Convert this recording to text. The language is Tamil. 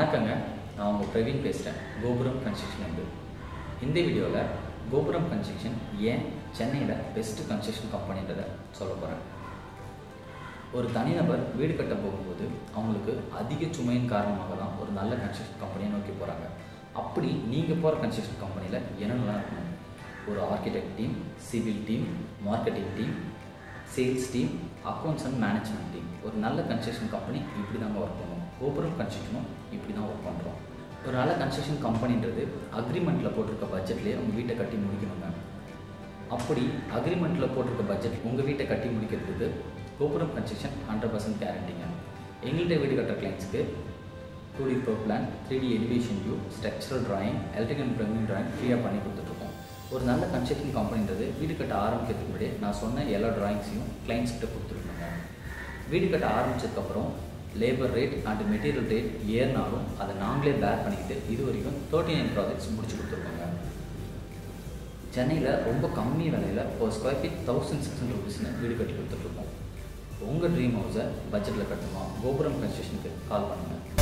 வணக்கங்க நான் உங்கள் பிரவீன் பேசுகிறேன் கோபுரம் கன்ஸ்ட்ரக்ஷன்லேருந்து இந்த வீடியோவில் கோபுரம் கன்ஸ்ட்ரக்ஷன் ஏன் சென்னையில் பெஸ்ட்டு கன்ஸ்ட்ரக்ஷன் கம்பெனின்றதை சொல்ல போகிறேன் ஒரு தனிநபர் வீடு கட்ட போகும்போது அவங்களுக்கு அதிக சுமையின் காரணமாக தான் ஒரு நல்ல கன்ஸ்ட்ரக்ஷன் கம்பெனியை நோக்கி போகிறாங்க அப்படி நீங்கள் போகிற கன்ஸ்ட்ரக்ஷன் கம்பெனியில் என்னென்னலாம் இருக்கணும் ஒரு architect team civil team marketing team sales team accounts and management team ஒரு நல்ல கன்ஸ்ட்ரக்ஷன் கம்பெனி இப்படி தாங்க ஒர்க் பண்ணுவோம் கோபுரம் கன்ஸ்ட்ரக்ஷனும் இப்படி தான் ஒர்க் பண்ணுறோம் ஒரு நல்ல கன்ஸ்ட்ரக்ஷன் கம்பெனின்றது அக்ரிமெண்ட்டில் போட்டிருக்க பட்ஜெட்லேயே உங்கள் வீட்டை கட்டி முடிக்கணுங்க அப்படி அக்ரிமெண்ட்டில் போட்டிருக்க பட்ஜெட் உங்கள் வீட்டை கட்டி முடிக்கிறதுக்கு கோபுரம் கன்ஸ்ட்ரக்ஷன் ஹண்ட்ரட் பர்சன்ட் கேரண்டிங்க எங்கள்கிட்ட வீடு கட்டுற கிளைண்ட்ஸ்க்கு two D floor plan three D elevation view structural drawing electrical plumbing drawing ஃப்ரீயாக பண்ணி கொடுத்துட்ருக்கோம் ஒரு நல்ல கன்ஸ்ட்ரக்ஷன் கம்பெனின்றது வீடு கட்ட ஆரம்பிக்கிறதுக்கு முன்னாடியே நான் சொன்ன எல்லா டிராயிங்ஸையும் கிளைண்ட்ஸ் கிட்ட கொடுத்துருக்கோங்க வீடு கட்ட ஆரம்பிச்சதுக்கப்புறம் labour rate and material rate ஏறினாலும் அதை நாங்களே பேர் பண்ணிக்கிட்டு இது வரைக்கும் தேர்ட்டி நைன் ப்ராஜெக்ட்ஸ் முடிச்சு கொடுத்துருக்கோங்க சென்னையில் ரொம்ப கம்மி விலையில் ஒரு square feet thousand six hundred ருபீஸ்னு வீடு கட்டி கொடுத்துட்ருக்கோம் உங்கள் ட்ரீம் ஹவுஸை பட்ஜெட்டில் கட்டணுமா கோபுரம் கன்ஸ்ட்ரக்ஷனுக்கு கால் பண்ணுங்கள்